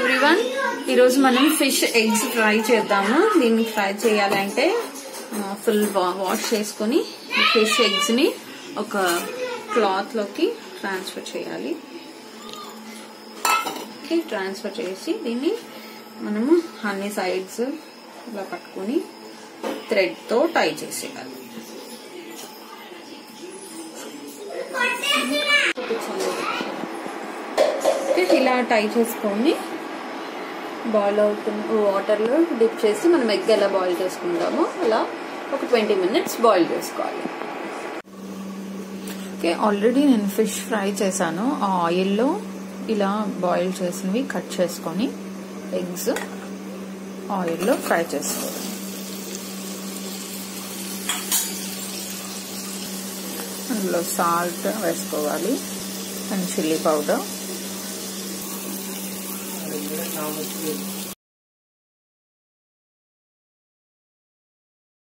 everyone ఈరోజు మనం fish eggs fry చేద్దాము దీన్ని ఫ్రై చేయాలంటే ఫుల్ వాష్ చేసుకుని ఫిష్ ఎగ్స్ ని ఒక క్లాత్ లోకి ట్రాన్స్ఫర్ చేయాలి ట్రాన్స్ఫర్ చేసి దీన్ని మనము అన్ని సైడ్స్ ఇలా పట్టుకుని థ్రెడ్ తో టై చేసేయాలి ఇలా టై చేసుకొని బాయిల్ అవుతున్న వాటర్లో డిప్ చేసి మనం ఎగ్ ఎలా బాయిల్ చేసుకుంటామో అలా ఒక ట్వంటీ మినిట్స్ బాయిల్ చేసుకోవాలి ఓకే ఆల్రెడీ నేను ఫిష్ ఫ్రై చేశాను ఆ ఆయిల్లో ఇలా బాయిల్ చేసినవి కట్ చేసుకొని ఎగ్స్ ఆయిల్లో ఫ్రై చేసుకోవాలి అందులో సాల్ట్ వేసుకోవాలి అండ్ చిల్లీ పౌడర్